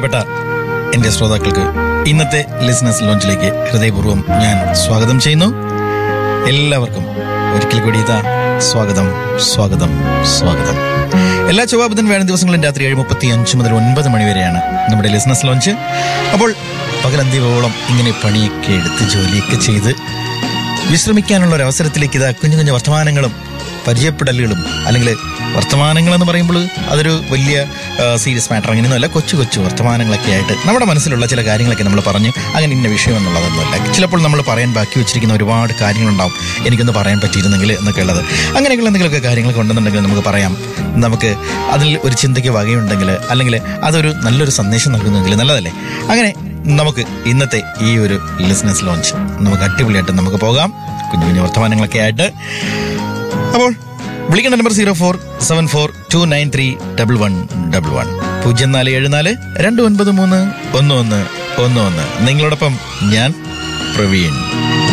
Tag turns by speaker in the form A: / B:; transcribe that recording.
A: പ്രിയപ്പെട്ട എന്റെ ശ്രോതാക്കൾക്ക് ഇന്നത്തെ ലിസണസ് ലോഞ്ചിലേക്ക് ഹൃദയപൂർവ്വം ഞാൻ സ്വാഗതം ചെയ്യുന്നു എല്ലാവർക്കും ഒരിക്കൽ കൂടി ഇതാ സ്വാഗതം സ്വാഗതം സ്വാഗതം എല്ലാ ചൊവ്വ ബുധൻ വേണം ദിവസങ്ങളും രാത്രി ഏഴ് മുപ്പത്തി അഞ്ച് മുതൽ ഒൻപത് മണി വരെയാണ് നമ്മുടെ ലിസണസ് ലോഞ്ച് അപ്പോൾ പകലന്തിയോളം ഇങ്ങനെ പണിയൊക്കെ എടുത്ത് ജോലിയൊക്കെ ചെയ്ത് വിശ്രമിക്കാനുള്ള ഒരു അവസരത്തിലേക്ക് ഇതാ കുഞ്ഞു കുഞ്ഞു വർത്തമാനങ്ങളും പരിചയപ്പെടലുകളും അല്ലെങ്കിൽ വർത്തമാനങ്ങൾ എന്ന് പറയുമ്പോൾ അതൊരു വലിയ സീരിയസ് മാറ്റർ അങ്ങനെയൊന്നുമല്ല കൊച്ചു കൊച്ചു വർത്തമാനങ്ങളൊക്കെ ആയിട്ട് നമ്മുടെ മനസ്സിലുള്ള ചില കാര്യങ്ങളൊക്കെ നമ്മൾ പറഞ്ഞ് അങ്ങനെ ഇന്ന വിഷയം എന്നുള്ളതൊന്നുമല്ല ചിലപ്പോൾ നമ്മൾ പറയാൻ ബാക്കി വെച്ചിരിക്കുന്ന ഒരുപാട് കാര്യങ്ങളുണ്ടാവും എനിക്കൊന്ന് പറയാൻ പറ്റിയിരുന്നെങ്കിൽ എന്നൊക്കെ ഉള്ളത് അങ്ങനെയൊക്കെയുള്ള എന്തെങ്കിലുമൊക്കെ കാര്യങ്ങൾ കൊണ്ടുവന്നുണ്ടെങ്കിൽ നമുക്ക് പറയാം നമുക്ക് അതിൽ ഒരു ചിന്തയ്ക്ക് വകയുണ്ടെങ്കിൽ അല്ലെങ്കിൽ അതൊരു നല്ലൊരു സന്ദേശം നൽകുന്നെങ്കിൽ നല്ലതല്ലേ അങ്ങനെ നമുക്ക് ഇന്നത്തെ ഈ ഒരു ലിസ്നസ് ലോഞ്ച് നമുക്ക് അടിപൊളിയായിട്ട് നമുക്ക് പോകാം കുഞ്ഞു കുഞ്ഞു വർത്തമാനങ്ങളൊക്കെ ആയിട്ട് അപ്പോൾ വിളിക്കേണ്ട നമ്പർ zero four seven four two nine three double one double one പൂജ്യം നാല് ഏഴ് നാല് രണ്ട് ഒൻപത് മൂന്ന് ഒന്ന് ഒന്ന് ഒന്ന് ഒന്ന് നിങ്ങളോടൊപ്പം ഞാൻ പ്രവീൺ